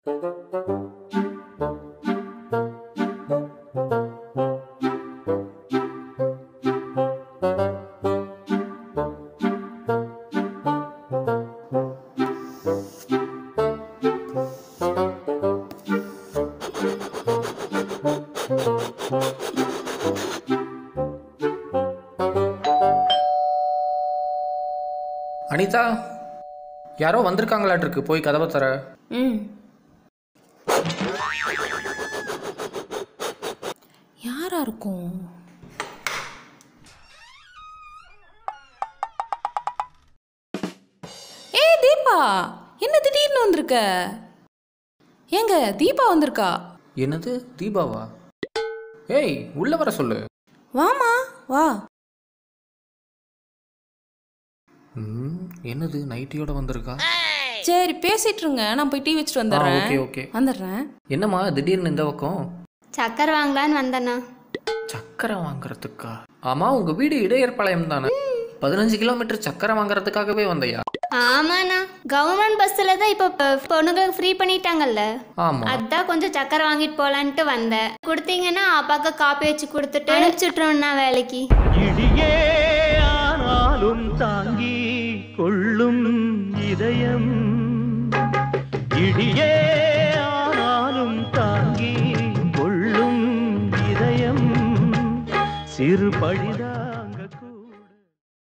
அனிதா யாரோ வந்திருக்காங்களாட்டிருக்கு போய் கதவை தர ம் யாரா இருக்கும் ஏய் தீபா என்ன திடீர்னு வந்திருக்க ஏங்க தீபா வந்திருக்கா என்னது தீபாவா ஏய் உள்ள வர சொல்லு வாமா வா ம், என்னது நைட்டியோட வந்திருக்கா சரி பேசிட்டு இருங்க நான் போய் டீ வச்சுட்டு வந்துடுறேன் ஓகே ஓகே வந்துடுறேன் என்னம்மா திடீர்னு இந்த பக்கம் சக்கரை வாங்கலான்னு வந்தேண்ணா சக்கரை வாங்குறதுக்கா ஆமா உங்க வீடு இடையற்பாளையம் தானே பதினஞ்சு கிலோமீட்டர் சக்கரை வாங்குறதுக்காகவே வந்தையா ஆமாண்ணா கவர்மெண்ட் பஸ்ஸில் தான் இப்போ ப- பொண்ணுங்களுக்கு ஃப்ரீ பண்ணிட்டாங்கல்ல ஆமா அதான் கொஞ்சம் சக்கரை வாங்கிட்டு போகலான்ட்டு வந்தேன் கொடுத்தீங்கன்னா அப்பாவுக்கு காப்பி வச்சு கொடுத்துட்டு அனுப்பிச்சுட்ருவோண்ணா வேலைக்கு இடியே ஆனாலும் தாங்கி கொள்ளும் இதயம் இடியே ஆனாலும் தாங்கி கொள்ளும் இதயம் சிறு பழிதான்